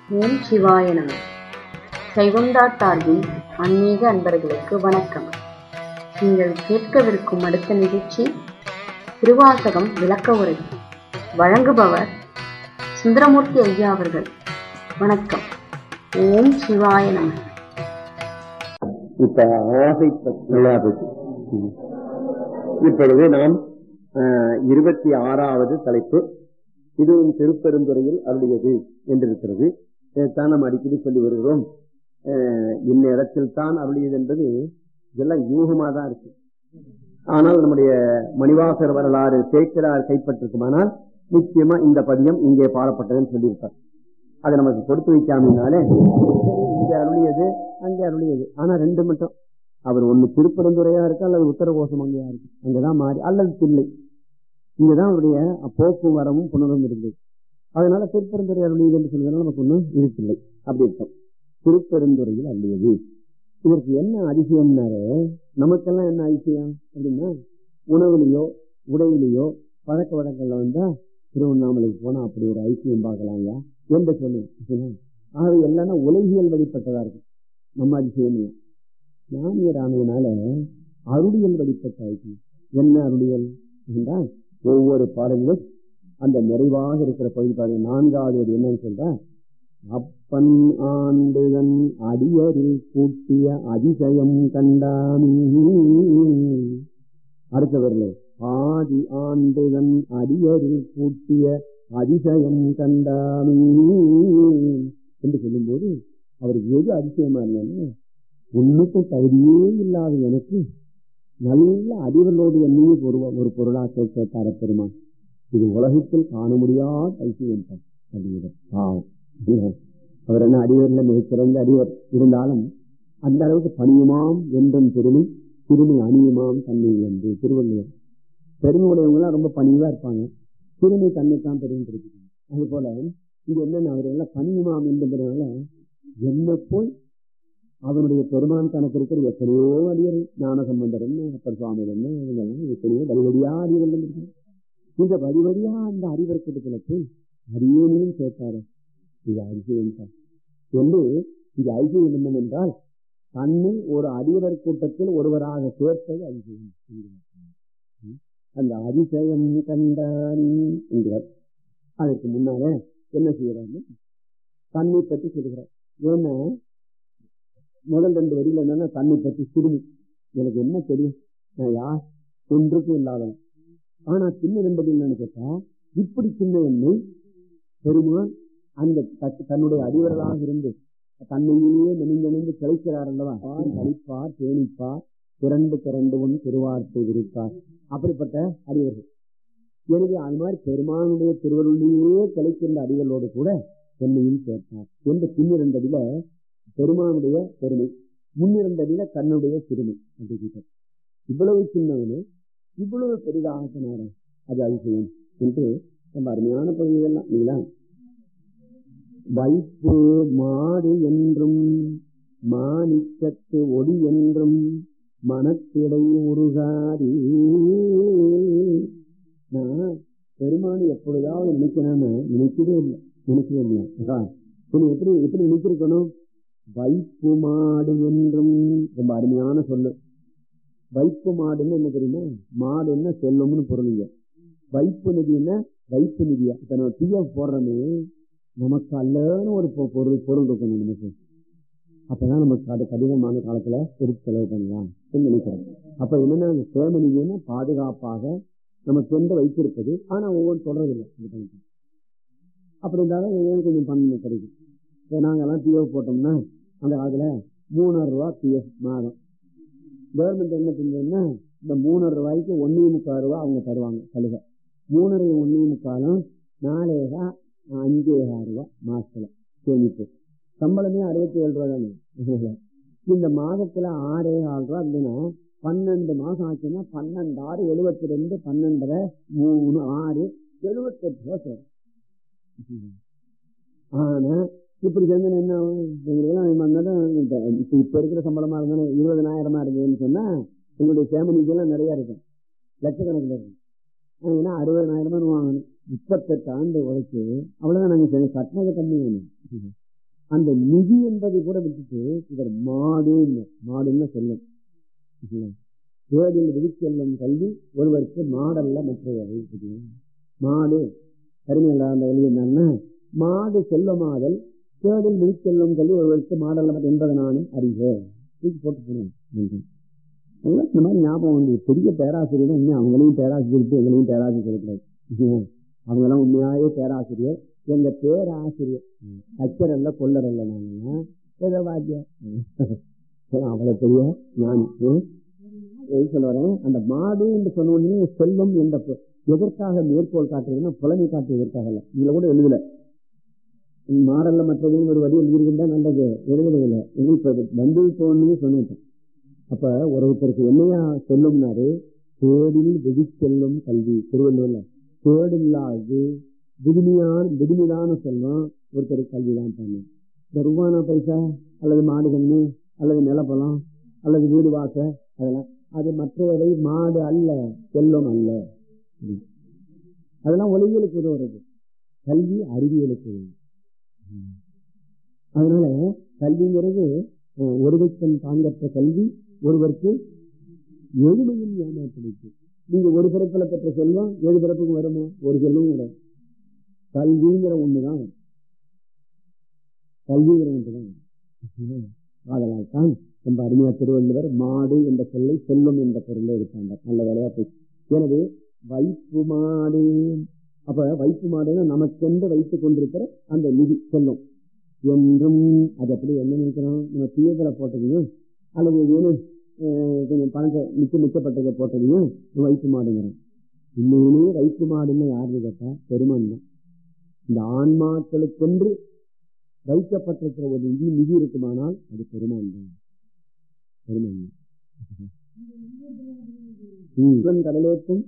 ஓம் சிவாய நம சைவம்டாட் சார்பில் ஆன்மீக அன்பர்களுக்கு வணக்கம் நீங்கள் கேட்கவிருக்கும் அடுத்த நிகழ்ச்சி திருவாசகம் விளக்க உரை வழங்குபவர் சுந்தரமூர்த்தி ஐயா அவர்கள் வணக்கம் ஓம் சிவாய நம இப்ப ஆசை நல்லா போச்சு ம். இப்பொழுது நாம் அஹ், இருபத்தி ஆறாவது தலைப்பு இதுவும் திருப்பெருந்துறையில் அருளியது என்றிருக்கிறது இதைத்தான் நாம் அடிக்கடி சொல்லி வருகிறோம் அஹ், இந்த இடத்தில் தான் அருளியது என்பது இதெல்லாம் யூகமா தான் இருக்கு ஆனால் நம்முடைய மணிவாசர் வரலாறு சேக்கிரார் கைப்பற்றிருக்குமானால் நிச்சயமா இந்த பதியம் இங்கே பாடப்பட்டதுன்னு சொல்லியிருப்பார் அதை நமக்கு கொடுத்து வைக்காமனாலே சரி இங்கே அருளியது அங்கே அருளியது ஆனா ரெண்டு மட்டும் அவர் ஒண்ணு திருப்பரந்துரையா இருக்கு அல்லது உத்தரகோசம் அங்கேயா இருக்கு அங்கதான் மாறி அல்லது தில்லை இங்கதான் அவருடைய போக்கும் வரவும் புனரும் இருந்தது அதனால திருப்பரந்துரை அருளியது என்று சொல்வதனால நமக்கு ஒண்ணும் இருக்கில்லை அப்படி இருக்கும் திருப்பெருந்துறையில் அருளியது இதற்கு என்ன அதிசயம்னாரு நமக்கெல்லாம் என்ன அதிசயம் அப்படின்னா உணவுலையோ உடையிலையோ பழக்க வழக்கங்கள்ல வந்தா திருவண்ணாமலைக்கு போனா அப்படி ஒரு ஐக்கியம் பார்க்கலாங்க என்று சொன்னேன் ஆகவே எல்லாமே உலகியல் வழிபட்டதா இருக்கு நம்ம அதிசயம் இல்லை ஞானியர் ஆணையினால அருளியல் வழிபட்ட ஐக்கியம் என்ன அருளியல் என்றால் ஒவ்வொரு பாடலிலும் அந்த நிறைவாக இருக்கிற பகுதி பாருங்க நான்காவது ஒரு என்னன்னு சொல்ற அப்பன் ஆண்டுதன் அடியரில் கூட்டிய அதிசயம் கண்டாமி அடுத்தவர்களே ஆதி ஆண்டுதன் அடியரில் கூட்டிய அதிசயம் கண்டாமி என்று சொல்லும்போது அவருக்கு எது அதிசயமா இருந்தாலும் ஒண்ணுக்கும் தகுதியே இல்லாத எனக்கு நல்ல அறிவர்களோடு என்னையும் ஒரு ஒரு பொருளாக்க கேட்டார பெருமான் இது உலகத்தில் காண முடியாத ஐசியம் அப்படிங்கிறார் பாவம் அவர் என்ன அடிவரில் மிகச்சிறந்த அடிவர் இருந்தாலும் அந்த அளவுக்கு பணியுமாம் என்றும் பெருமை சிறுமி அணியுமாம் தன்னை என்று திருவள்ளுவர் பெருமை உடையவங்களாம் ரொம்ப பணிவா இருப்பாங்க சிறுமி தன்னைத்தான் பெருமை பிடிக்கிறாங்க அது போல இது என்னென்ன அவர் எல்லாம் பணியுமாம் என்பதனால என்ன போய் அவனுடைய பெருமான் கணக்கு இருக்கிற எத்தனையோ அடியர் ஞானசம்பந்தர் என்ன அப்பர் சுவாமி என்ன இவங்கெல்லாம் எத்தனையோ வழிவடியா அறிவெல்லாம் இருக்கு இந்த வழிவடியா அந்த அறிவர் கூட்டத்துல போய் அரியணையும் சேர்த்தாரு இது அதிசயம் தான் என்று இது ஐசியம் என்னவென்றால் தன்னை ஒரு அறிவர் கூட்டத்தில் ஒருவராக சேர்ப்பது அதிசயம் என்கிறார் அந்த அதிசயம் கண்டானி என்கிறார் அதற்கு முன்னால என்ன செய்யறாரு தன்னை பற்றி சொல்கிறார் ஏன்னா முதல் ரெண்டு வரியில என்னன்னா தன்னை பற்றி சிறுமி எனக்கு என்ன தெரியும் நான் யார் ஒன்றுக்கும் இல்லாதவன் ஆனா சின்ன ரெண்டு என்னன்னு கேட்டா இப்படி சின்ன எண்ணெய் பெருமான் அந்த தத்- தன்னுடைய அடிவர்களாக இருந்து தன்னையிலேயே நினைந்து கிளைக்கிறார் அல்லவா கழிப்பார் தேனிப்பார் திரண்டு திரண்டு ஒன் திருவார்த்தை விரிப்பார் அப்படிப்பட்ட அடிவர்கள் எனவே அது மாதிரி பெருமானுடைய திருவருளிலேயே கிளைக்கின்ற அடிகளோடு கூட என்னையும் சேர்த்தார் என்ற பின்னிரண்டடியில பெருமானுடைய பெருமை முன்னிரண்டடியில தன்னுடைய சிறுமை அப்படின்னு இவ்வளவு சின்னவனு இவ்வளவு பெரிதாக சொன்னாரு அது அதிசயம் என்று ரொம்ப அருமையான பகுதிகள்லாம் இல்லைங்களா வைப்பு மாடு என்றும் மாணிக்கத்து ஒளி என்றும் மனத்திடை உருகாதி நான் பெருமானி எப்பொழுதாவது நினைக்கிறான்னு நினைக்கவே இல்லை நினைக்கவே இல்லை அதான் சரி, எப்படி எப்படி நினைச்சிருக்கணும் வைப்பு மாடு என்றும் ரொம்ப அருமையான சொல்லு வைப்பு மாடுன்னு என்ன தெரியுமா மாடு என்ன சொல்லும்னு பொருளுங்க வைப்பு நிதினா வைப்பு நிதியா இப்ப நம்ம பிஎஃப் போடுறோமே நமக்கு அல்லன்னு ஒரு பொ- பொருள் பொருள் இருக்கணும் நமக்கு அப்பதான் நமக்கு அது கடினமான காலத்துல எடுத்து செலவு பண்ணலாம் என்று நினைக்கிறோம் அப்ப என்னன்னா அந்த சேம நிதினா பாதுகாப்பாக நமக்கு எந்த வைத்திருப்பது ஆனா ஒவ்வொரு தொடர்றதில்லை இது பண்ணிட்டு. அப்படி இருந்தாலும் ஏன் கொஞ்சம் பண்ண கிடைக்கும் இப்போ நாங்கெல்லாம் பிஎஃப் போட்டோம்னா அந்த காலத்துல மூணாயிரம் ரூபாய் பிஎஃப் மாதம் கவர்மெண்ட் என்ன செஞ்சதுன்னா இந்த மூணரை ரூபாய்க்கு ஒன்னே முக்கால் ரூபாய் அவங்க தருவாங்க சலுகை மூணரை ஒன்னே முக்காலும் நாலேகா அஞ்சேகாயிரம் ரூபாய் மாசத்துல சேமிப்பு சம்பளமே அறுபத்தி ஏழு ரூபாய் தானே இந்த மாதத்துல ஆறே ஆறு ரூபாய் இல்லைன்னா பன்னெண்டு மாசம் ஆச்சுன்னா பன்னெண்டு ஆறு எழுபத்தி ரெண்டு பன்னெண்டரை மூணு ஆறு எழுபத்தெட்டு ரூபாய் சேரும் ஆனா இப்படி செஞ்சா என்ன ஆகும்? எங்களுக்கெல்லாம் இது பண்ணாதான் இப்ப இப்ப இப்ப இருக்கிற சம்பளமா இருந்தாலும் இருபதனாயிரமா இருக்குதுன்னு சொன்னா எங்களுடைய சேமனிக்கெல்லாம் நிறைய இருக்கும் லட்சக்கணக்கில் இருக்கும் ஆனா, ஏன்னா அறுபதனாயிரமா வாங்கணும் முப்பத்தெட்டு ஆண்டு உழைச்சு அவ்வளவுதான் நாங்க செய்யணும். கட்டினது கம்மி வேணும் அந்த நிதி என்பதை கூட விட்டுட்டு இவர் மாடு மாடுன்னு சொல்லும் தேடில் விதிச்செல்லும் கல்வி ஒருவருக்கு மாடல்ல மற்றவை மாடு கருமையில அந்த எழுதினா மாடு செல்வமாதல் தேடில் விதிச்செல்லும் கல்வி ஒருவருக்கு மாடல்ல என்பதை நானும் அறிக போட்டு போனேன் இந்த மாதிரி ஞாபகம் வந்து பெரிய பேராசிரியர் உண்மையா அவங்களையும் பேராசிரியர் எங்களையும் பேராசிரியர் கிடையாது அவங்கெல்லாம் உண்மையாவே பேராசிரியர் எங்க பேராசிரியர் கச்சர் அல்ல கொள்ளர் அல்ல நாங்க ஏதோ வாத்தியம் அவ்வளவு பெரிய நான் சொல்ல வரேன் அந்த மாடு என்று சொன்ன உடனே செல்வம் என்ற எதற்காக மேற்கோள் காட்டுறதுன்னா புலமை காட்டு எதற்காக இல்ல இதுல கூட எழுதல மாடல்ல மற்றதையும் ஒரு வழி எழுதியிருந்தா நல்லது எழுதல இப்ப வந்து தோணுன்னு சொன்னேன் அப்ப ஒருத்தருக்கு என்னையா சொல்லும்னாரு தேடில் வெகு செல்லும் கல்வி திருவள்ளூர்ல தேடில்லாது விடுமையான விடுமையான செல்வம் ஒருத்தருக்கு கல்விதான் பண்ணணும் இந்த ரூபானா பைசா அல்லது மாடு கண்ணு அல்லது நிலப்பழம் அல்லது வீடு வாச அதெல்லாம் அது மற்றவை மாடு அல்ல செல்வம் அல்ல அதெல்லாம் ஒளிவியலுக்கு உதவுறது கல்வி அறிவியலுக்கு அதனால கல்விங்கிறது ஒருவைக்கன் தாங்கற்ற கல்வி ஒருவருக்கு எளிமையும் ஏமாற்றலுக்கு நீங்க ஒரு பிறப்பில் பெற்ற செல்வம் ஏழு பிறப்புக்கு வருமோ ஒரு செல்வம் வரும் கல்விங்கிற ஒண்ணுதான் கல்விங்கிற ஒன்றுதான் ஆதலால் தான் ரொம்ப அருமையா திருவள்ளுவர் மாடு என்ற சொல்லை செல்வம் என்ற பொருளை இருக்காங்க நல்ல வேலையா போய் எனவே வைப்பு மாடு அப்ப வைப்பு மாடுன்னு நமக்கென்று வைத்துக் கொண்டிருக்கிற அந்த நிதி செல்வம் என்றும் அது அப்படி என்ன நினைக்கிறோம் நம்ம தீயதரை போட்டதையும் அல்லது ஏதேனும் கொஞ்சம் பணத்தை மிச்ச மிச்சப்பட்டதை போட்டதையும் வைப்பு மாடுங்கிறோம் இன்னொன்னு வைப்பு மாடுன்னு யாருன்னு கேட்டா பெருமான் தான் இந்த ஆன்மாக்களுக்கென்று வைக்கப்பட்டிருக்கிற ஒரு நிதி நிதி இருக்குமானால் அது பெருமான் தான் பெருமான் கடலேற்றும்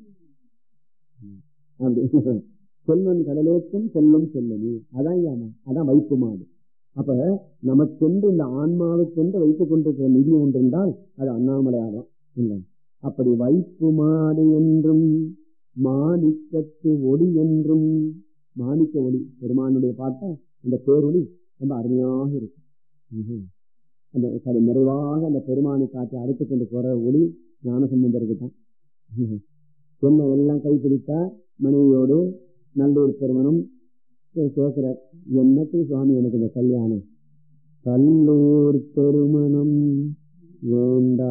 செல்வன் கடலேற்றும் செல்லும் செல்லுமே அதான் ஏமா அதான் வைப்பு மாடு அப்ப நமக்கென்று இந்த ஆன்மாவுக்கென்று வைத்துக் கொண்டிருக்கிற நிதி ஒன்று என்றால் அது அண்ணாமலையாகும் இல்லை அப்படி வைப்பு மாடு என்றும் மாணிக்கத்து ஒளி என்றும் மாணிக்க ஒளி பெருமானுடைய பாட்டா அந்த பேரொளி ரொம்ப அருமையாக இருக்கு அந்த நிறைவாக அந்த பெருமானை காட்டி அழைத்துக் கொண்டு போற ஒளி ஞான சம்பந்தருக்கு தான் என்ன எல்லாம் கைப்பிடித்தா மனைவியோடு நல்லூர் திருமணம் கேட்கிறார் என்னத்துக்கு சுவாமி எனக்கு இந்த கல்யாணம் கல்லூர் திருமணம் வேண்டா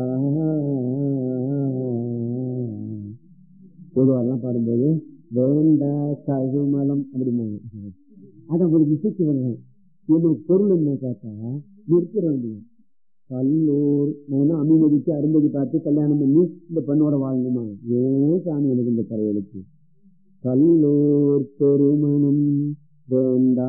பொதுவாரெல்லாம் பாடும்போது வேண்டா கழுமலம் அப்படி அதை ஒரு விசைக்கு வருவேன் என்னுடைய பொருள் என்ன கேட்டா நிறுத்திட வேண்டியது கல்லூர் நான் அனுமதிச்சு அருந்ததி பார்த்து கல்யாணம் பண்ணி இந்த பெண்ணோட வாழணுமா ஏன் சாமி எனக்கு இந்த கரையெழுத்து கல்லூர் பெருமணம் வேண்டா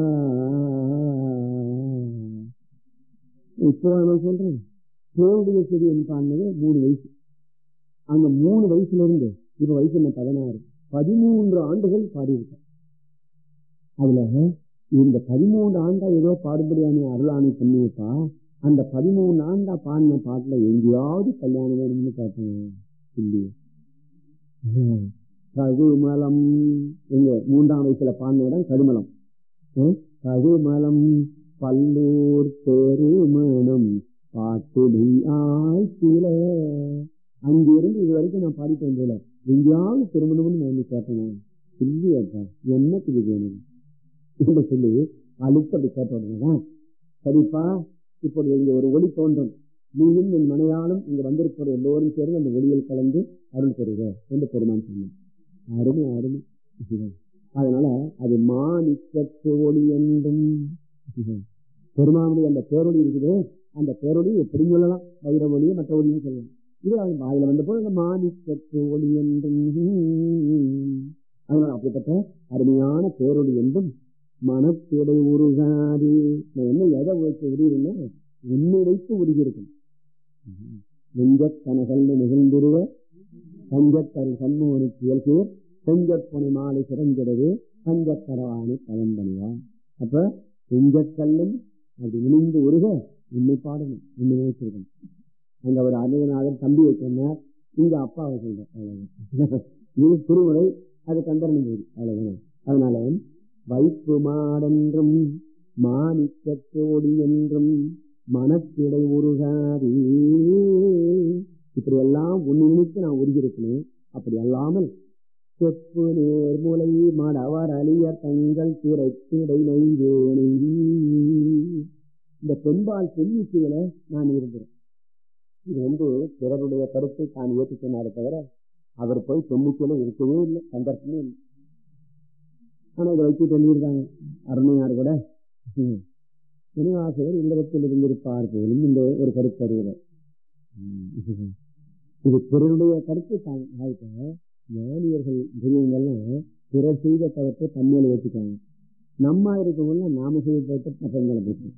இப்போ நான் சொல்றேன் தோல்விய செடி பாடினது மூணு வயசு அந்த மூணு வயசுல இருந்து இப்ப வயசு என்ன பதினாறு பதிமூன்று ஆண்டுகள் பாடியிருக்கேன் அதுல இந்த பதிமூன்று ஆண்டா ஏதோ பாடுபடியான அருளாணி பண்ணியிருப்பா அந்த பதிமூணு ஆண்டா பாடின பாட்டுல எங்கேயாவது கல்யாணம் வேணும்னு கேட்டேன் இல்லையே கழுமலம் எங்க மூன்றாம் வயசுல பாடின இடம் கழுமலம் கழுமலம் பல்லூர் பெருமணம் பாட்டுடி ஆய்ச்சில அங்கிருந்து இது வரைக்கும் நான் பாடிட்டு வந்ததில்ல எங்கேயாவது திருமணம்னு நான் கேட்டேன் இல்லையாப்பா என்னத்துக்கு வேணும் என்று சொல்லி அழுத்த அப்படி கேட்ட உடனேதான் சரிப்பா இப்பொழுது இங்க ஒரு ஒளி தோன்றும் நீயும் என் மனையாலும் இங்க வந்திருக்கிற எல்லோரும் சேர்ந்து அந்த ஒளியில் கலந்து அருள் பெறுக என்று பெருமான் சொன்னான் அருமை அருமை அதனால அது மாணிக்கத்து ஒளி என்றும் பெருமானுடைய அந்த பேரொழி இருக்குது அந்த பேரொழி எப்படி சொல்லலாம் வைர ஒளியை மற்ற ஒளியும் சொல்லலாம் இது அவன் வாயில வந்த போது அந்த மாணிக்கத்து ஒளி என்றும் அதனால அப்படிப்பட்ட அருமையான பேரொழி என்றும் மனத்திடை உருகாது நான் என்ன எதை வைத்து உருகிறேன்னா உன்னை வைத்து உருகியிருக்கும் நெஞ்சக்கனகல் நிகழ்ந்துருவ பஞ்சத்தரு சண்முகனுக்கு இயல்பேர் செஞ்சப்பனை மாலை சிறந்திடவே பஞ்சக்கரவானை கலந்தனிவா அப்ப செஞ்சக்கல்லும் அது இணைந்து உருக உன்னை பாடணும் உன்னை நினைச்சிருக்கணும் அங்க ஒரு அருணநாதர் தம்பியை சொன்னார் இங்க அப்பாவை சொல்ற இது திருமுறை அது கந்தரணும் போது அவ்வளவுதான் அதனால வைப்பு மாடென்றும் மாணிக்கத்தோடி என்றும் மனத்திடை உருகாதே இப்படி எல்லாம் ஒண்ணு நினைத்து நான் உருகிருக்கணும் அப்படி அல்லாமல் செப்பு நேர்முலை மடவர் அழிய தங்கள் திரைத்திடை நெய்வேணி இந்த பெண்பால் பெண்ணிக்கையில நான் இருந்தேன் இது வந்து பிறருடைய கருத்தை தான் ஏற்றி சொன்னாரே தவிர அவர் போய் பெண்ணிக்கையில இருக்கவே இல்லை சந்தர்ப்பமே இல்லை ஆனா இதை வச்சு சொல்லியிருக்காங்க அருணையார் கூட சினிவாசகர் இல்லறத்தில் இருந்திருப்பார் போலும் இந்த ஒரு கருத்து அறிவுரை இது பிறருடைய கருத்து தான் வாழ்க்கை ஞானியர்கள் பெரியவங்கெல்லாம் பிறர் செய்த தவற்றை தன்மையில வச்சுக்காங்க நம்ம இருக்கவங்க நாம செய்த தவற்றை பசங்களை போட்டு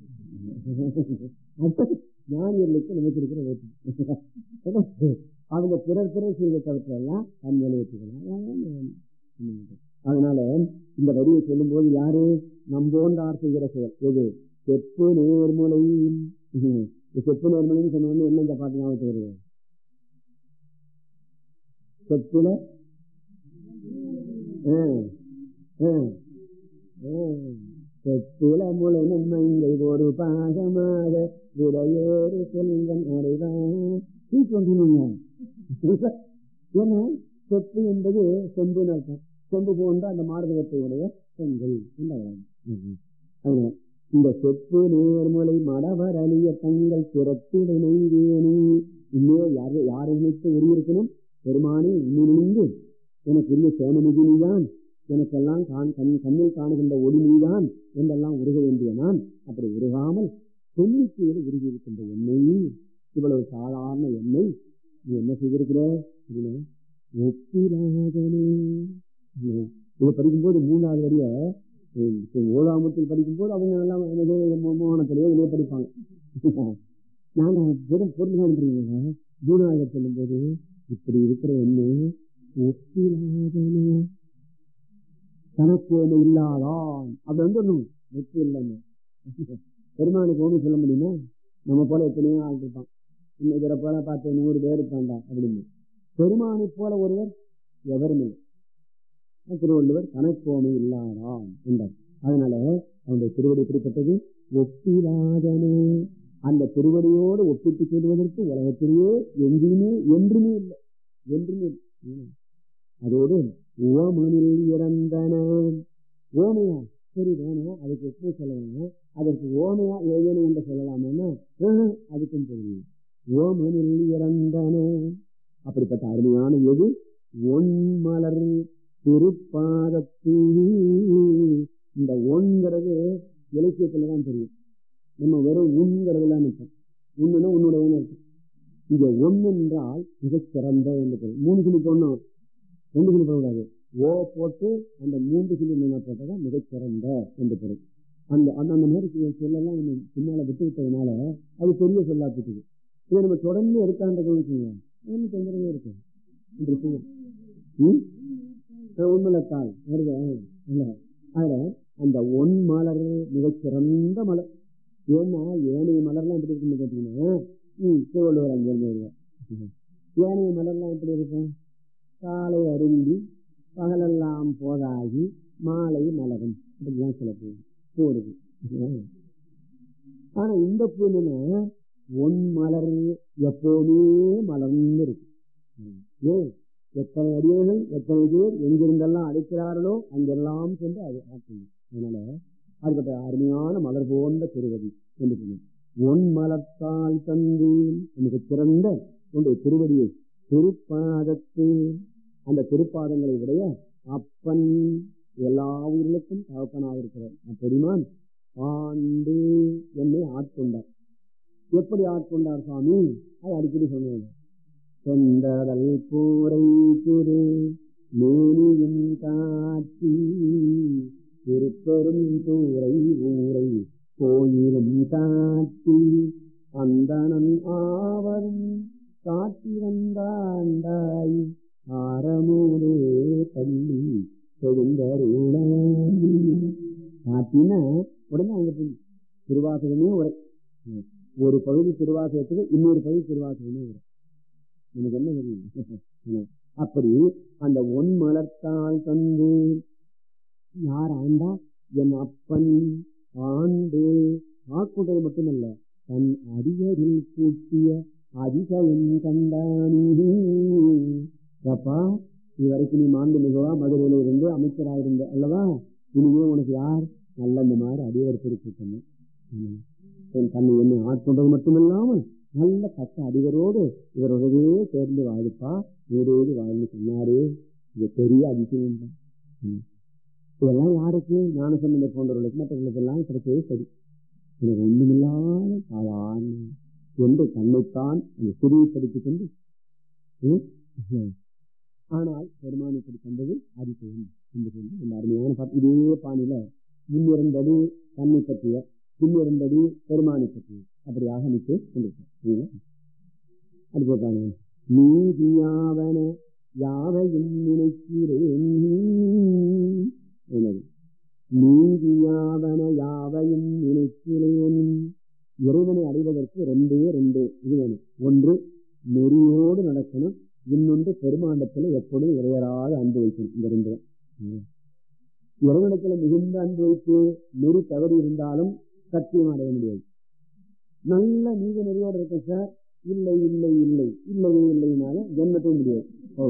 ஞானியர்களுக்கு நமக்கு இருக்கிற ஓட்டு அவங்க பிறர் பிறர் செய்த தவற்றை எல்லாம் தன்மையில வச்சுக்கலாம் அதனால இந்த வரியை சொல்லும் போது யாரு நம்போண்டார் செய்கிற செயல் எது செப்பு நேர்முலை செப்பு நேர்முலைன்னு சொன்ன உடனே என்ன இந்த பாட்டு ஞாபகத்துக்கு வருது செப்புல செப்புல முளை நன்மையை ஒரு பாகமாக விடையோடு செல்வன் அடைவான் ஏன்னா செப்பு என்பது செம்பு அர்த்தம் செம்பு போன்ற அந்த மார்பகத்தையுடைய பெண்கள் இந்த செப்பு நேர்முலை மடவர் அழிய தங்கள் சிறப்பிடை நெய்வேணி இன்னே யாரு யாரை நினைத்து உரியஇருக்கணும் பெருமானே இன்னிருந்து எனக்கு உரிய சேமநிதி நீதான் எனக்கெல்லாம் கண் கண்ணில் காணுகின்ற ஒளி நீதான் என்றெல்லாம் உருக வேண்டிய நான் அப்படி உருகாமல் பெண்ணிக்கையில் உருகி இருக்கின்ற எண்ணெய் இவ்வளவு சாதாரண எண்ணெய் நீ என்ன செய்திருக்கிற ஒப்பிலாதனே இதை படிக்கும்போது மூணாவது வரிய ஓதாமத்தில் படிக்கும்போது அவங்க எல்லாம் மோகனத்திலேயே இதையே படிப்பாங்க நாங்க வெறும் பொருள் காண்கிறீங்க மூணாவது சொல்லும்போது இப்படி இருக்கிற என்ன ஒப்பிலாதனே தனக்கு ஒண்ணு இல்லாதான் அப்படி வந்து ஒப்பு இல்லைன்னு பெருமானுக்கு ஒண்ணு சொல்ல முடியுமா நம்ம போல எத்தனையோ ஆள் இருப்பான் இதில் போல பார்த்து நூறு பேர் இருப்பாண்டா அப்படின்னு பெருமானை போல ஒருவர் எவரும் இல்லை திருவள்ளுவர் தனக்கோமை இல்லாதாம் என்றார் அதனால அவனுடைய திருவடி எப்படிப்பட்டது ஒப்பிலாதனே அந்த திருவடியோடு ஒப்பிட்டு சொல்வதற்கு உலகத்திலேயே எங்கேயுமே என்றுமே இல்லை என்றுமே இல்லை அதோடு ஓமனில் இறந்தன ஓமையா சரி வேணும் அதுக்கு எப்படி சொல்லலாம் அதற்கு ஓமையா ஏதேனும் என்று சொல்லலாமா அதுக்கும் தெரியும் ஓமனில் இறந்தன அப்படிப்பட்ட அருமையான எது ஒன் மலர் திருப்பாதத்து இந்த ஒன்கிறது இலக்கியத்துலதான் தெரியும் நம்ம வெறும் உண்கிறதுலாம் நிற்கும் உண்ணுன்னா உன்னுடைய இருக்கும் இங்க ஒன்னு என்றால் மிகச் சிறந்த என்று பொருள் மூணு சொல்லி போடணும் ரெண்டு சொல்லி போடக்கூடாது ஓ போட்டு அந்த மூன்று சொல்லி என்ன போட்டதான் மிகச் சிறந்த என்று பொருள் அந்த அந்த மாதிரி சொல்லலாம் நம்ம பின்னால விட்டு விட்டதுனால அது பெரிய சொல்லா போட்டுது இதை நம்ம தொடர்ந்து எடுத்தாண்டது வச்சுங்க ஒன்றும் தொந்தரவே இருக்கு உண்மலத்தால் வருது அதுல அந்த ஒன் மலர் மிகச்சிறந்த மலர் ஏன்னா ஏனைய மலர்லாம் எப்படி இருக்குன்னு கேட்டீங்கன்னா திருவள்ளுவர் அங்கே வருவார் ஏனைய மலர்லாம் எப்படி இருக்கும் காலை அருந்தி பகலெல்லாம் போதாகி மாலை மலரும் இப்படிலாம் சில பூ பூ இருக்கு ஆனா இந்த பூ என்னன்னா ஒன் மலர் எப்போதுமே மலர்ந்து இருக்கு ஏன் எத்தனை அடியவர்கள் எத்தனை பேர் எங்கிருந்தெல்லாம் அழைக்கிறார்களோ அங்கெல்லாம் சென்று அது ஆற்றணும் அதனால அதுபட்ட அருமையான மலர் போன்ற திருவடி என்று சொன்னேன் ஒன் மலத்தால் தந்து மிக சிறந்த உன்னுடைய திருவடியை திருப்பாதத்து அந்த திருப்பாதங்களை உடைய அப்பன் எல்லா உயிர்களுக்கும் தகப்பனாக இருக்கிறார் அப்பெருமான் ஆண்டு என்னை ஆட்கொண்டார் எப்படி ஆட்கொண்டார் சுவாமி அது அடிக்கடி சொன்னேன் சென்றடல் கூரை திரு மேனியும் காட்சி திருப்பெரும் தூரை ஊரை கோயிலும் காட்சி அந்தணன் ஆவரும் காட்டி வந்தாண்டாய் ஆரமூரே பள்ளி செழுந்தருளாய் காட்டினா உடனே அங்க போய் திருவாசகமே உரை ஒரு பகுதி திருவாசகத்துக்கு இன்னொரு பகுதி திருவாசகமே உரை எனக்கு என்ன தெரியும் அப்படி அந்த ஒன் மலர்த்தால் தந்து யார் ஆண்டா என் அப்பன் ஆண்டு ஆக்குதல் மட்டுமல்ல தன் அடியரில் கூட்டிய அதிசயம் கண்டானி அப்பா இது வரைக்கும் நீ மாண்பு மிகவா மதுரையில இருந்து அமைச்சராயிருந்த அல்லவா இனிமே உனக்கு யார் நல்ல இந்த மாதிரி அடியவர் திருப்பி தன்னை என்னை ஆட்கொண்டது மட்டுமில்லாமல் நல்ல பட்ட அடிவரோடு இவரோடவே சேர்ந்து வாழுப்பா இவரோடு வாழ்ந்து சொன்னாரு இது பெரிய அதிசயம் தான் இதெல்லாம் யாருக்கு ஞான சம்பந்த போன்றவர்களுக்கு மற்றவர்களுக்கு எல்லாம் கிடைச்சது சரி எனக்கு ஒண்ணுமில்லாத சாதாரண என்று தன்னைத்தான் அந்த சிறியை படித்துக் கொண்டு ஆனால் பெருமான் இப்படி கண்டது அதிசயம் என்று சொல்லி இந்த அருமையான பாட்டு இதே பாணியில முன்னிருந்தது தன்னை பற்றிய பின்னிருந்தது பெருமானை பற்றிய அப்படியாக அமைத்து கொண்டிருக்கிறேன் அது போட்டாங்க நீதியாவன யாவையும் நினைக்கிறேன் எனது நீதியாவன யாவையும் நினைக்கிறேன் இறைவனை அடைவதற்கு ரெண்டே ரெண்டு இது வேணும் ஒன்று நெறியோடு நடக்கணும் இன்னொன்று பெருமாண்டத்துல எப்பொழுதும் இறையராத அன்பு வைக்கணும் இந்த ரெண்டு இறைவனத்துல மிகுந்த அன்பு வைத்து நெறி தவறி இருந்தாலும் சத்தியம் அடைய முடியாது நல்ல நீதி நெறியோடு இருக்க சார் இல்லை இல்லை இல்லை இல்லவே இல்லைனால ஜென்மத்தையும் முடியாது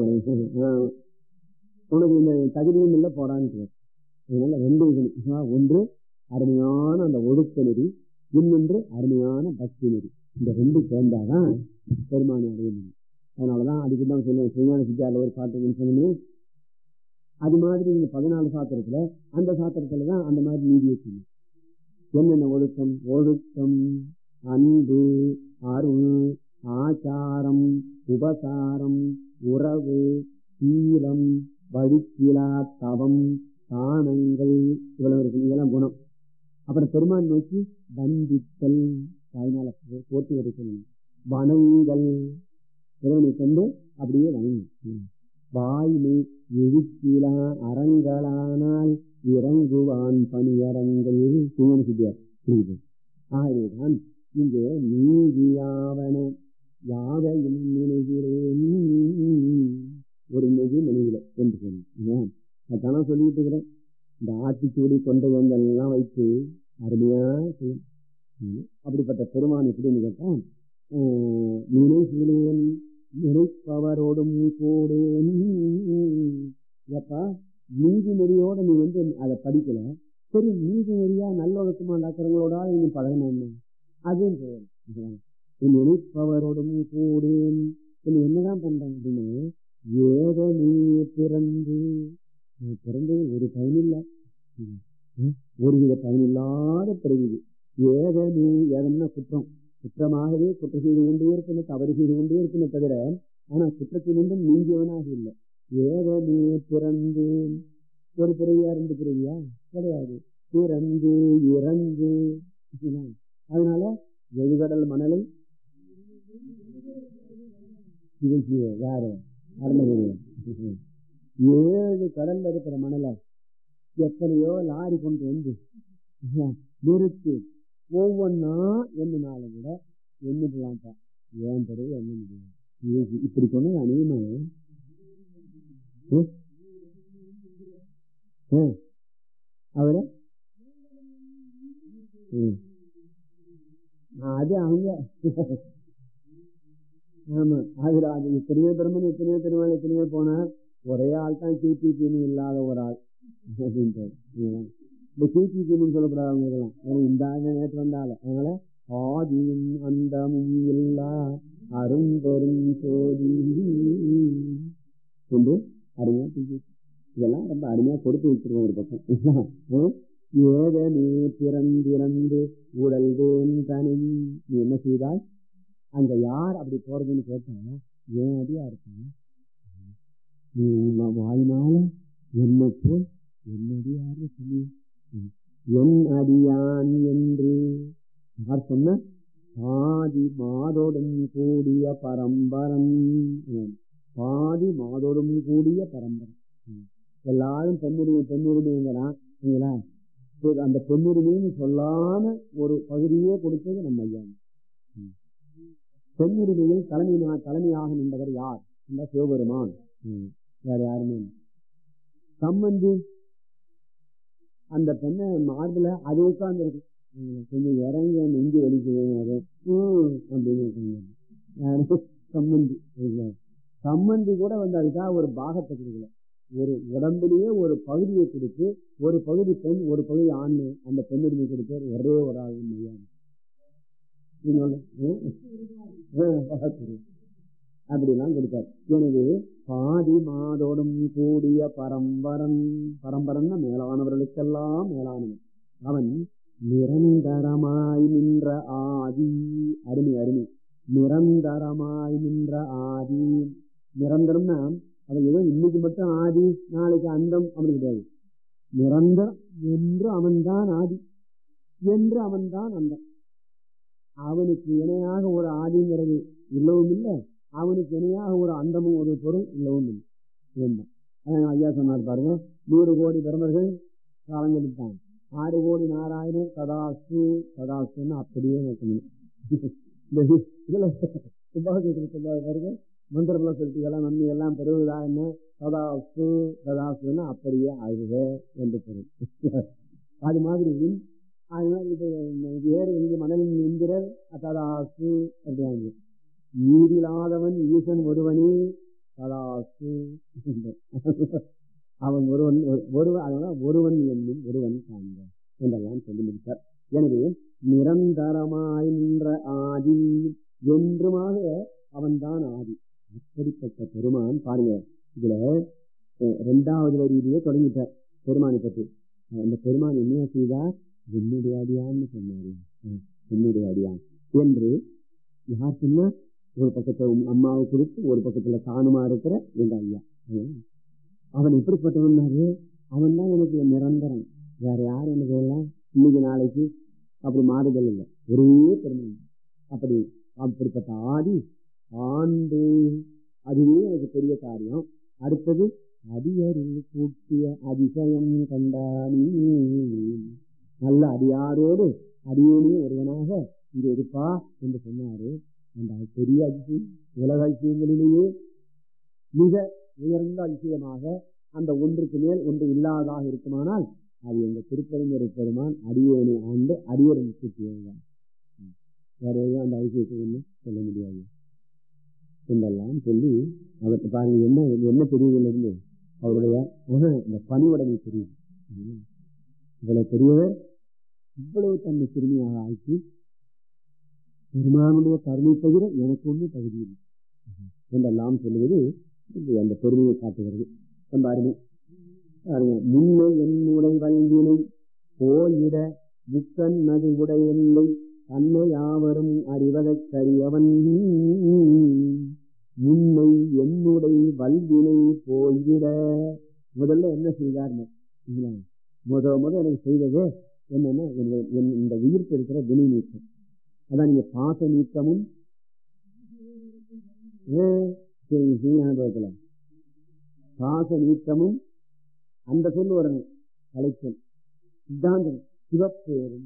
உனக்கு இந்த தகுதியும் இல்லை போடான்னு அதனால ரெண்டு இருக்கணும் ஒன்று அருமையான அந்த ஒழுக்க நெறி இன்னொன்று அருமையான பக்தி நெறி இந்த ரெண்டு சேர்ந்தாதான் பெருமானை அடைய முடியும் அதனாலதான் அதுக்கு தான் சொல்லுவேன் சிவஞான சித்தியாரில் ஒரு பாட்டு சொன்னேன் அது மாதிரி நீங்க பதினாலு சாத்திரத்துல அந்த சாத்திரத்துல தான் அந்த மாதிரி நீதி வச்சுக்கணும் என்னென்ன ஒழுக்கம் ஒழுக்கம் அன்பு அருள் ஆச்சாரம் உபசாரம் உறவு சீலம் வழிக்கிலா தவம் தானங்கள் இவ்வளவு இருக்கு இதெல்லாம் குணம் அப்புறம் பெருமான் நோக்கி வந்தித்தல் அதனால போட்டி எடுக்கணும் வனங்கள் இறைவனை கண்டு அப்படியே வணங்கும் வாய்மை எழுச்சிலா அறங்களானால் இறங்குவான் பணியரங்கள் சிவன சித்தியார் புரியுது ஆகவேதான் இங்கு நீதியாவன யாவையும் நினைகிறேன் ஒரு நெகு நினைவில என்று சொன்னேன் அதான் சொல்லிட்டு இருக்கிறேன் இந்த ஆத்திச்சூடி கொண்ட வேந்தல் எல்லாம் வைத்து அருமையா செய்யும் அப்படிப்பட்ட பெருமான் எப்படின்னு கேட்டா நினைகிறேன் நினைப்பவரோடும் கூடேன் எப்பா நீதி நெறியோட நீ வந்து அதை படிக்கல சரி நீதி நெறியா நல்லொழுக்கமா நடக்கிறவங்களோட நீ பழகணும் அதுவும் செய்யணும் நினைப்பவரோடும் கூடேன் என்னதான் பண்றேன் அப்படின்னா ஏத நீ பிறந்து பிறந்தது ஒரு பயனில்லை ஒருவித பயனில்லாத பிறகு ஏத நீ ஏதம்னா குற்றம் குற்றமாகவே குற்றம் செய்து கொண்டே இருக்கணும் தவறு செய்து கொண்டே இருக்கணும் தவிர ஆனா குற்றத்திலிருந்தும் நீங்கியவனாக இல்லை ஏதமே பிறந்து ஒரு பிறவியா ரெண்டு பிறவியா கிடையாது பிறந்து இறந்து அதனால வெகுகடல் மணலை யாரு ஏழு கடல்ல இருக்கிற மணலை எத்தனையோ லாரி கொண்டு வந்து நிறுத்தி ஒவ்வொன்னா எண்ணினால கூட எண்ணிடலாம்ப்பா ஏன் பிறகு எண்ண முடியாது இப்படி சொன்னது அநேகமா அவர அது அவங்க ஆமா அதுல அது எத்தனையோ பெருமன் எத்தனையோ பெருமாள் எத்தனையோ போனா ஒரே ஆள் தான் சிபிபின்னு இல்லாத ஒரு ஆள் அப்படின்ட்டு இந்த சிபிபின்னு சொல்லக்கூடாது அவங்க இதெல்லாம் ஏன்னா இந்த ஆள் நேற்று வந்தால அதனால ஆதியும் அந்தமும் இல்லா அரும்பெரும் சோதி என்று அருமையா இதெல்லாம் ரொம்ப அருமையா கொடுத்து வச்சிருக்கோம் ஒரு பக்கம் ஏதனே பிறந்திறந்து உடல்வேன் தனின் நீ என்ன செய்தாய் அங்க யார் அப்படி போறதுன்னு கேட்டா ஏன் அடியா இருக்காங்க நீ வாயினால என்ன போல் என்னடியாரு சொல்லி என் அடியான் என்று யார் சொன்ன பாதி மாதோடும் கூடிய பரம்பரம் பாதி மாதோடும் கூடிய பரம்பரம் எல்லாரும் பெண்ணுரிமை பெண்ணுரிமைங்கிறான் அந்த பெண்ணுரிமைன்னு சொல்லாம ஒரு பகுதியே கொடுத்தது நம்ம ஐயா பெண்ணுரிமையில் தலைமை தலைமையாக நின்றவர் யார் இந்த சிவபெருமான் வேற யாருமே சம்பந்தி அந்த பெண்ணை மார்பில் அது உட்கார்ந்து இருக்கு கொஞ்சம் இறங்க நெஞ்சு வலிக்குது ம் அப்படின்னு சொன்னாங்க. சம்மந்தி இல்ல. சம்மந்தி கூட வந்து அதுக்காக ஒரு பாகத்தை கொடுக்கல ஒரு உடம்புலயே ஒரு பகுதியை கொடுத்து ஒரு பகுதி பெண் ஒரு பகுதி ஆண் அந்த பெண்ணுரிமை கொடுத்தவர் ஒரே ஒரு ஆள் முடியாது அப்படிலாம் கொடுத்தார் எனவே பாதி மாதோடும் கூடிய பரம்பரன் பரம்பரன்னா மேலானவர்களுக்கெல்லாம் மேலானவன் அவன் நிரந்தரமாய் நின்ற ஆதி அருமை அருமை நிரந்தரமாய் நின்ற ஆதி நிரந்தரம்னா அவன் ஏதோ இன்னைக்கு மட்டும் ஆதி நாளைக்கு அந்தம் அப்படி கிடையாது நிரந்தரம் என்று அவன்தான் ஆதி என்று அவன்தான் அந்தம் அவனுக்கு இணையாக ஒரு ஆதிங்கிறது இல்லவும் இல்லை அவனுக்கு இணையாக ஒரு அந்தமும் ஒரு பொருள் இல்லவும் இல்லை இதுதான். அதான் ஐயா சொன்னார் பாருங்க நூறு கோடி பிரமர்கள் காலங்கெடுத்தான் ஆறு கோடி நாராயணர் கதாசு கதாசுன்னு அப்படியே வைக்கணும் இந்த இதுல உபாசத்தில் சொல்லாத பாருங்க மந்திரம்லாம் சொல்லிட்டு எல்லாம் நன்மை எல்லாம் பெறுவதா என்ன கதாசு கதாசுன்னு அப்படியே ஆகுக என்று பொருள் அது மாதிரி அதனால இது வேறு எங்க மணலின் என்கிறர் கதாசு அப்படியாங்க ஈடில்லாதவன் ஈசன் ஒருவனே கதாசு அவன் ஒருவன் ஒருவன் அதனால ஒருவன் என்னும் ஒருவன் காண்க என்றெல்லாம் சொல்லி முடித்தார் எனவே நிரந்தரமாய் நின்ற ஆதி என்றுமாக அவன்தான் ஆதி அப்படிப்பட்ட பெருமான் பாருங்க இதுல அஹ், இரண்டாவது வரியிலேயே தொடங்கிட்டார் பெருமானை பற்றி அந்த பெருமான் என்ன செய்தார் என்னுடைய அடியான்னு சொன்னாரு ம், என்னுடைய அடியான் என்று யார் சொன்னா ஒரு பக்கத்துல உம் அம்மாவை கொடுத்து ஒரு பக்கத்துல தானுமா இருக்கிற எங்க ஐயா ம். அவன் எப்படிப்பட்டவன்னாரு அவன் தான் எனக்கு நிரந்தரம் வேற யார் எனக்கு எல்லாம் இன்னைக்கு நாளைக்கு அப்படி மாறுதல் இல்லை ஒரே பெருமை அப்படி அப்படிப்பட்ட ஆதி ஆண்டு அதுவே எனக்கு பெரிய காரியம் அடுத்தது அடியருள் கூட்டிய அதிசயம் கண்டானி நல்ல அடியாரோடு அடியோனே ஒருவனாக இங்க இருப்பா என்று சொன்னாரு அந்த பெரிய அதிசயம் உலக அதிசயங்களிலேயே மிக உயர்ந்த அதிசயமாக அந்த ஒன்றுக்கு மேல் ஒன்று இல்லாததாக இருக்குமானால் அது எங்க திருப்பெருந்தரை பெருமான் அடியோனை ஆண்டு அடியோரன் கூட்டியதுதான் ம். வேற எதுவும் அந்த அதிசயத்தை ஒன்றும் சொல்ல முடியாது என்றெல்லாம் சொல்லி அவருக்கு பாருங்க என்ன என்ன தெரியுதுல இருந்து அவருடைய ஆஹா, இந்த பணிவுடைமை தெரியுது ம். இவ்வளவு பெரியவர் இவ்வளவு தன்னை சிறுமியாக ஆக்கி பெருமானுடைய கருணை தவிர எனக்கு ஒன்றும் தகுதி இல்லை என்றெல்லாம் சொல்லுவது இது அந்த பெருமையை காட்டுகிறது ரொம்ப அருமை பாருங்க முன்னை என்னுடை வல்வினை போயிட முக்கன் நது உடையெல்லை தன்னை யாவரும் அறிவதற் கரியவன் முன்னை என்னுடை வல்வினை போய்விட முதல்ல என்ன செய்தார்னு இல்லைங்களா? முத முத எனக்கு செய்தது என்னன்னா என்னுடைய- என் இந்த உயிர்க்கு இருக்கிற வினை நீக்கம் அதான் நீங்க பாச நீக்கமும் ஏன் சரி, சீனாபுரத்துல பாச நீக்கமும் அந்த சொல்லு வரணும் கலைச்சல் சித்தாந்தம் சிவப்பேரும்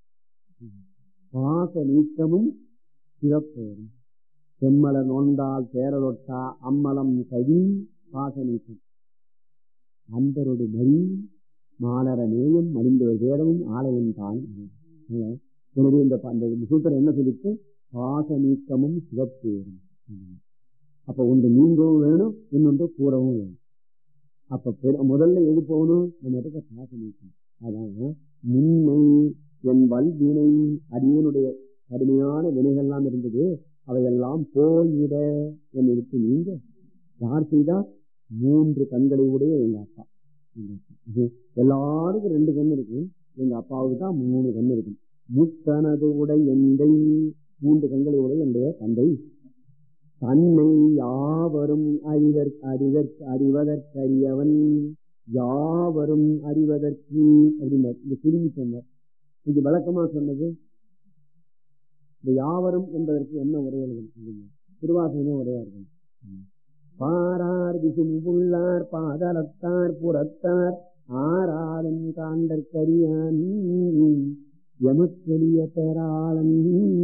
பாச நீக்கமும் சிவப்பேரும் செம்மல நோண்டால் பேரலொட்டா அம்மலம் கவி பாச நீக்கம் அந்தரோடு மறி மாலர நேயம் மறிந்தவர் வேடமும் ஆலயம் தான் எனவே இந்த ப- அந்த சூத்திரம் என்ன சொல்லிட்டு பாச நீக்கமும் சிவப்பேரும் அப்ப ஒன்று நீங்கவும் வேணும் இன்னொன்று கூடவும் வேணும் அப்ப பெரு- முதல்ல எது போகணும் நம்ம இடத்த பாச நீக்கணும் அதான் முன்னை என் வல்வினை அடியனுடைய கடுமையான வினைகள்லாம் இருந்தது அவையெல்லாம் போய்விட என்னை விட்டு நீங்க யார் செய்தா மூன்று கண்களை உடைய எங்க அப்பா எங்க அப்பா. இது எல்லாருக்கும் ரெண்டு கண் இருக்கு எங்க அப்பாவுக்கு தான் மூணு கண் இருக்கு முக்கனது உடை எந்தை மூன்று கண்களை உடைய என்னுடைய தந்தை தன்னை யாவரும் அறிதற் அறிதற் அறிவதற்கரியவன் யாவரும் அறிவதற்கு அப்படின்னார் இந்த சுருங்கி சொன்னார் இது விளக்கமா சொன்னது இந்த யாவரும் என்பதற்கு என்ன உரையா இருக்கும் திருவாசகமே உரையா இருக்கும் பாரார் விசும்புள்ளார் பாதலத்தார் புறத்தார் ஆறாலும் காண்டற்கரியான் எமக்கெளிய பேராளன்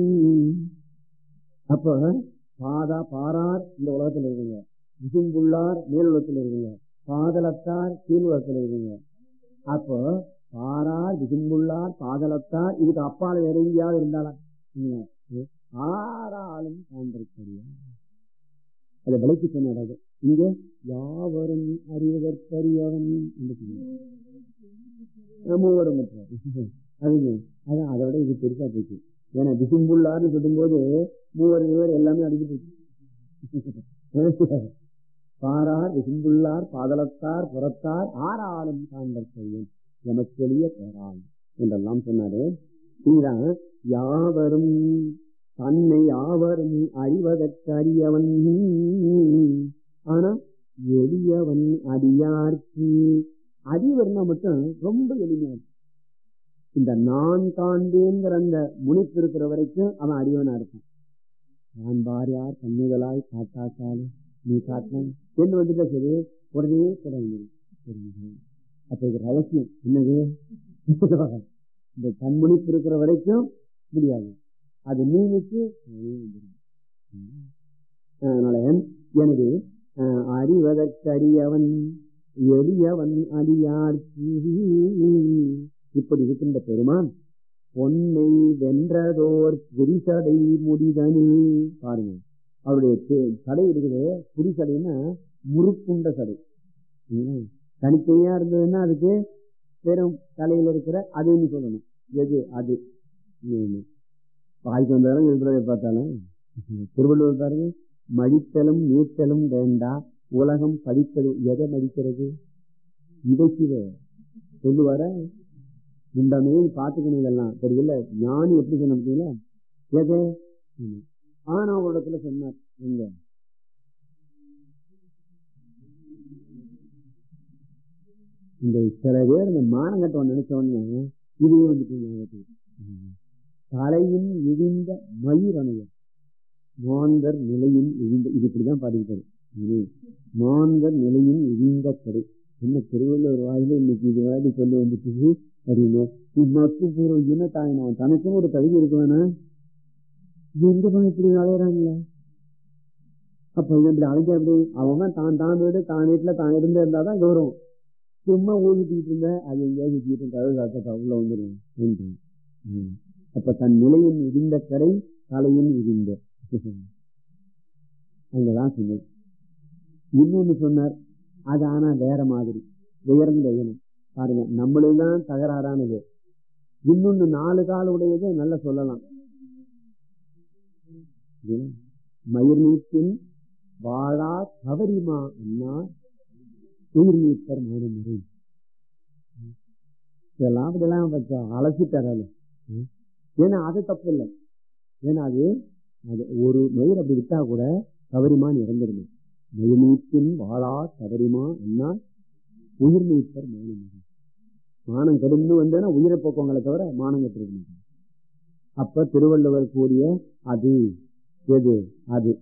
அப்ப பாதா பாரார் இந்த உலகத்துல இருக்குங்க விசும்புள்ளார் மேல் உலகத்துல இருக்குங்க பாதலத்தார் கீழ் உலகத்துல இருக்குங்க அப்போ பாரார் விசும்புள்ளார் பாதலத்தார் இதுக்கு அப்பால வேற எங்கேயாவது இருந்தாலும் ஆறாலும் காண்பிருக்கறியா அதை விலைக்கு சொன்னது இங்க யாவரும் அறிவதற்கரியவன் என்று சொன்னார் மூவரும் அதுங்க அதான் அதை விட இது பெருசா போச்சு ஏன்னா விசும்புள்ளார்னு சொல்லும்போது மூவர் இருவர் எல்லாமே அடிக்கிட்டு பாரார் விசும்புள்ளார் பாதலத்தார் புறத்தார் ஆறாலும் காண்பர் செய்யும் எமக்கெளிய பேரால் என்றெல்லாம் சொன்னாரு இதுதான் யாவரும் தன்னை யாவரும் அறிவதற்கரியவன் ஆனா எளியவன் அடியார்க்கு அறிவர்னா மட்டும் ரொம்ப எளிமையா இந்த நான் காண்பேங்கிற அந்த முனிப்பு இருக்கிற வரைக்கும் அவன் அறிவனா இருக்கான் நான் பாரியார் கண்ணுகளாய் காட்டாக்காலே நீ காட்டின என்று வந்துட்டா சரி உடனே தொடங்கி அப்ப இது ரகசியம் என்னது இந்த கண்முனிப்பு இருக்கிற வரைக்கும் முடியாது அது நீனுக்கு அதனால எனவே அறிவதற்கரியவன் எளியவன் அடியார்க்கு இப்படி இருக்கின்ற பெருமான் பொன்னை வென்றதோர் புரிசடை முடிதனில் பாருங்க அவருடைய சடை இருக்குது புரிசடைன்னா முறுக்குண்ட சடை தனித்தனியா இருந்ததுன்னா அதுக்கு வெறும் தலையில இருக்கிற அதுன்னு சொல்லணும் எது அது வாய்க்கு வந்தாலும் இருக்கிறத பார்த்தாலும் திருவள்ளுவர் பாருங்க மடித்தலும் நீட்டலும் வேண்டா உலகம் படித்தது எதை மடிக்கிறது இதைக்குத சொல்லுவார முண்டமே பார்த்துக்கணும் இதெல்லாம் தெரியல ஞானி எப்படி சொன்ன முடியல எதை ஆனா இடத்துல சொன்னார் எங்க இந்த சில பேர் இந்த மானங்கட்டம் நினைச்ச உடனே இதுவே வந்துட்டு தலையின் இழிந்த மயிரணையர் மாந்தர் நிலையின் இழிந்த இது இப்படிதான் பாடிக்கிட்டாரு மாந்தர் நிலையின் இழிந்த கடை என்ன திருவள்ளுவர் வாயில இன்னைக்கு இது வாடி சொல்ல வந்துட்டு அப்படின்னு மக்கு பூர்வம் என்ன தாயினவன் தனக்கும் ஒரு கவிதை இருக்குவானா எங்க போய் இப்படி அலையறாங்களே அப்ப இப்படி அலைஞ்சா எப்படி அவன் தான் தான் வீடு தான் வீட்டுல தான் இருந்து இருந்தாதான் கௌரவம் சும்மா ஊதிட்டு இருந்த அது எங்கேயாவது சுத்திட்டு இருந்தாலும் சாத்தா உள்ள வந்துடும் அப்ப தன் நிலையின் இடிந்த கரை தலையின் இடிந்த அங்கதான் சொன்னது இன்னொன்னு சொன்னார் அது ஆனா வேற மாதிரி உயர்ந்த இனம் பாருங்க நம்மளுதான் தகராறானது இன்னொன்னு நாலு கால உடையது நல்லா சொல்லலாம் மயிர் நீத்தின் வாழா தவறிமா அண்ணா உயிர் நீத்தர் மாறுமுறை இதெல்லாம் அப்படியெல்லாம் அலசிட்டாரு ஏன்னா அது தப்பு இல்லை ஏன்னா அது அது ஒரு மயிர் அப்படி விட்டா கூட தவறிமான் இறந்துருமே மயிர்நீத்தின் வாழா தவறிமா அண்ணா உயிர் நீத்தர் மாறுமுறை மானம் கெடுன்னு வந்தேன்னா உயிரை போக்குவங்களை தவிர மானம் கட்டிருக்க அப்ப திருவள்ளுவர் கூறிய அது எது அது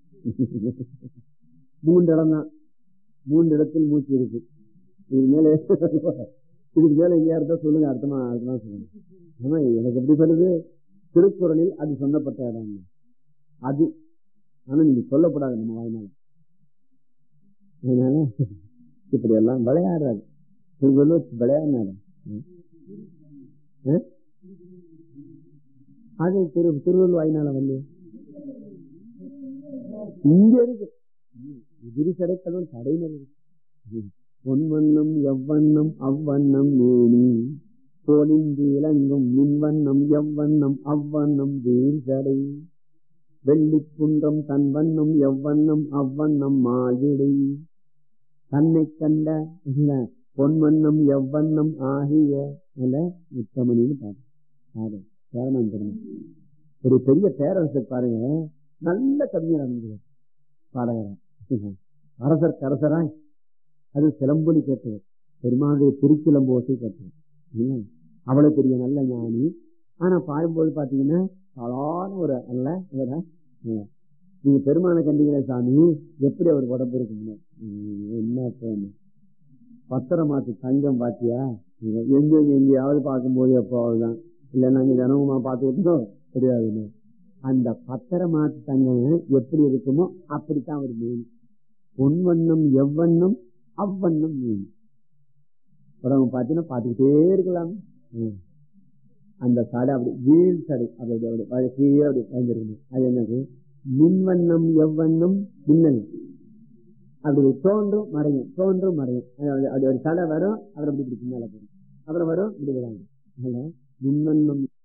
மூன்று இடம் தான் மூன்று இடத்தில் மூச்சு இருக்கு இது மேல இதுக்கு மேல எங்கேயா இருந்தா சொல்லுங்க அர்த்தமா அர்த்தமா சொல்லுங்க ஆமா எனக்கு எப்படி சொல்லுது திருக்குறளில் அது சொன்னப்பட்ட இடம் அது ஆனா நீங்க சொல்லப்படாது நம்ம வாய்னால அதனால இப்படி எல்லாம் விளையாடுறாரு திருவள்ளுவர் விளையாடினாரு அது திரு திருவள்ளுவர் வாய்னால வந்து இங்க இருக்கு எதிரி கிடைக்கணும் தடையினர் இருக்கு பொன்வண்ணம் எவ்வண்ணம் அவ்வண்ணம் மேனி போலிந்து இளங்கும் மின்வண்ணம் எவ்வண்ணம் அவ்வண்ணம் வேல் சடை வெள்ளிக்குன்றம் தன் வண்ணம் எவ்வண்ணம் அவ்வண்ணம் மாவிடை தன்னை கண்ட இல்ல பொன்வண்ணம் எவ்வண்ணம் ஆகிய உத்தமனின்னு பாரு சேரணம் பெருமை ஒரு பெரிய பேரரசர் பாருங்க நல்ல கவிஞர் அமைஞ்சார் பாடகரா அரசர் கரசராய் அது சிலம்பொலி கேட்டவர் பெருமாளுடைய திருச்சிலம்போசை கேட்டவர் அவ்வளவு பெரிய நல்ல ஞானி ஆனா பாடும்போது பாத்தீங்கன்னா அழகான ஒரு அல்ல நீங்க பெருமான கண்டிக்கிற சாமி எப்படி அவர் உடம்பு இருக்குங்க என்ன போன பத்திரமாத்து தங்கம் பாத்தியா எங்க எங்கேயாவது பார்க்கும்போது எப்போ அவ்வளவுதான் இல்ல நாங்க தினமுமா பார்த்துக்கிட்டோம் தெரியாதுன்னு அந்த பத்திரமாத்து தங்கம் எப்படி இருக்குமோ அப்படித்தான் அவர் மீன் பொன்வண்ணம் எவ்வண்ணம் அவ்வண்ணம் மீன் அப்புறம் பார்த்தீங்கன்னா பார்த்துக்கிட்டே இருக்கலாம் ம். அந்த சடை அப்படி வீழ் சடை அப்படி அப்படி அப்படி கீழே அப்படி வந்திருக்கணும் அது என்னது மின்வண்ணம் எவ்வண்ணம் மின்னல் அப்படி தோன்றும் மறையும் தோன்றும் மறையும் அது அப்படி ஒரு சடை வரும் அப்புறம் இப்படி இப்படி பின்னால போகும் அப்புறம் வரும் இப்படி விடாங்க மின்வண்ணம்